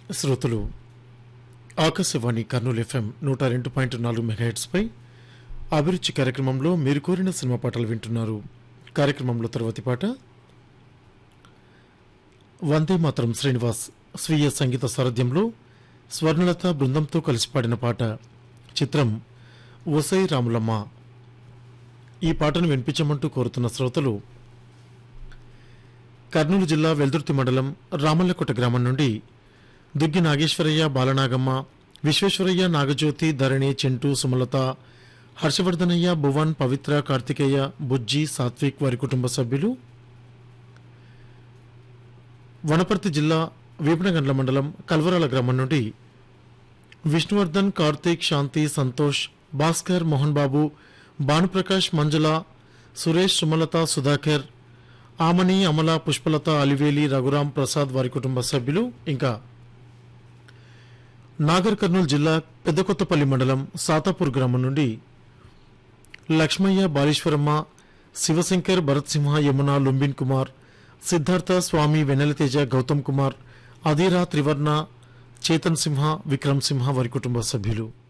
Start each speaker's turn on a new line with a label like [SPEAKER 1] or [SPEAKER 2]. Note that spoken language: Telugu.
[SPEAKER 1] శ్రోతలు ఆకాశవాణి కర్నూలు ఎఫ్ఎం నూట రెండు పాయింట్ నాలుగు మెగాహెట్స్పై అభిరుచి కార్యక్రమంలో మీరు కోరిన సినిమా పాటలు వింటున్నారు కార్యక్రమంలో తర్వాతి పాట వందే మాతరం శ్రీనివాస్ స్వీయ సంగీత సారథ్యంలో స్వర్ణలత బృందంతో కలిసి పాడిన పాట చిత్రం ఒసై రాములమ్మ ఈ పాటను వినిపించమంటూ కోరుతున్న శ్రోతలు కర్నూలు జిల్లా వెల్దుర్తి మండలం రామల్లకోట గ్రామం నుండి దుగ్గి నాగేశ్వరయ్య బాలనాగమ్మ విశ్వేశ్వరయ్య నాగజ్యోతి ధరణి చెంటు సుమలత హర్షవర్ధనయ్య భువన్ పవిత్ర కార్తికేయ బుజ్జి సాత్విక్ వారి కుటుంబ సభ్యులు వనపర్తి జిల్లా వీపనగండ్ల మండలం కల్వరాల గ్రామం నుండి విష్ణువర్ధన్ కార్తీక్ శాంతి సంతోష్ భాస్కర్ మోహన్ బాబు భానుప్రకాష్ మంజుల సురేష్ సుమలత సుధాకర్ ఆమని అమల పుష్పలత అలివేలి రఘురాం ప్రసాద్ వారి కుటుంబ సభ్యులు ఇంకా నాగర్ కర్నూలు జిల్లా పెద్దకొత్తపల్లి మండలం సాతాపూర్ గ్రామం నుండి లక్ష్మయ్య బాలీశ్వరమ్మ శివశంకర్ భరత్ సింహ యమున లుంబిన్ కుమార్ సిద్ధార్థ స్వామి వెన్నెలతేజ గౌతమ్ కుమార్ అధీరా త్రివర్ణ చేతన్ సింహ విక్రమ్ సింహ వారి కుటుంబ సభ్యులు